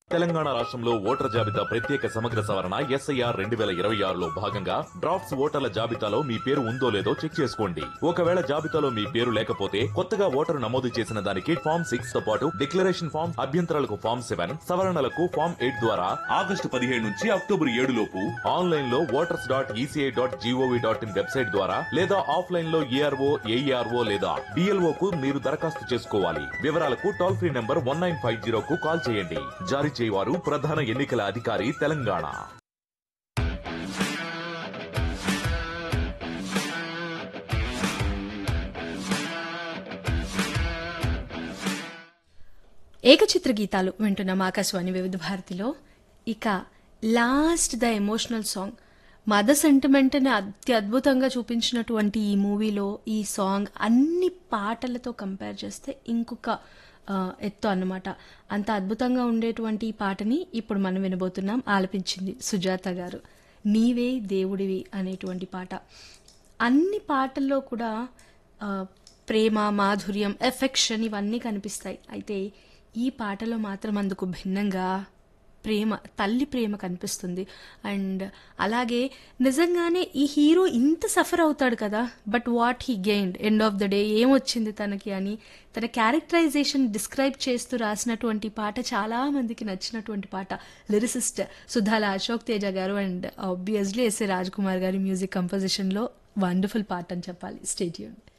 తెలంగాణ రాష్ట్రంలో ఓటర్ జాబితా ప్రత్యేక సమగ్ర సవరణ ఎస్ఐఆర్ రెండు వేల ఇరవై ఆరులో భాగంగా డ్రాఫ్ట్స్ ఓటర్ల జాబితాలో మీ పేరు ఉందో లేదో చెక్ చేసుకోండి ఒకవేళ జాబితాలో మీ పేరు లేకపోతే కొత్తగా ఓటరు నమోదు చేసిన దానికి ఫామ్ సిక్స్ తో పాటు డిక్లరేషన్ ఫామ్ అభ్యంతరాలకు ఫామ్ సెవెన్ సవరణలకు ఫామ్ ఎయిట్ ద్వారా ఆగస్టు పదిహేడు నుంచి అక్టోబర్ ఏడు లోపు ఆన్లైన్ లో voters dot ECI dot gov dot in website ద్వారా లేదా ఆఫ్లైన్ లో ఏఆర్ఓ ఏఈఆర్ఓ లేదా డిఎల్ఓ కు మీరు దరఖాస్తు చేసుకోవాలి వివరాలకు toll free number one nine five zero కు కాల్ చేయండి జారీ చేయవారు ప్రధాన ఎన్నికల అధికారి తెలంగాణ ఏకచిత్ర గీతాలు వింటున్నాం ఆకాశవాణి వివిధ భారతిలో ఇక లాస్ట్ ద ఎమోషనల్ సాంగ్ మద సెంటిమెంట్ని అత్యద్భుతంగా చూపించినటువంటి ఈ మూవీలో ఈ సాంగ్ అన్ని పాటలతో కంపేర్ చేస్తే ఇంకొక ఆ, ఎత్తు అన్నమాట అంత అద్భుతంగా ఉండేటువంటి ఈ పాటని ఇప్పుడు మనం వినబోతున్నాం ఆలపించింది సుజాత గారు నీవే దేవుడివి అనేటువంటి పాట అన్ని పాటల్లో కూడా ఆ, ప్రేమ మాధుర్యం ఎఫెక్షన్ ఇవన్నీ కనిపిస్తాయి అయితే ఈ పాటలో మాత్రం అందుకు భిన్నంగా ప్రేమ తల్లి ప్రేమ కనిపిస్తుంది అండ్ అలాగే నిజంగానే ఈ హీరో ఇంత సఫర్ అవుతాడు కదా but what he gained end of the day ఏమొచ్చింది తనకి అని తన క్యారెక్టరైజేషన్ డిస్క్రైబ్ చేస్తూ రాసినటువంటి పాట చాలా మందికి నచ్చినటువంటి పాట లిరిసిస్ట్ సుధాల అశోక్ తేజ గారు and obviously S A Raj Kumar గారి మ్యూజిక్ కంపోజిషన్లో వండర్ఫుల్ పాట అని చెప్పాలి స్టేట్యూన్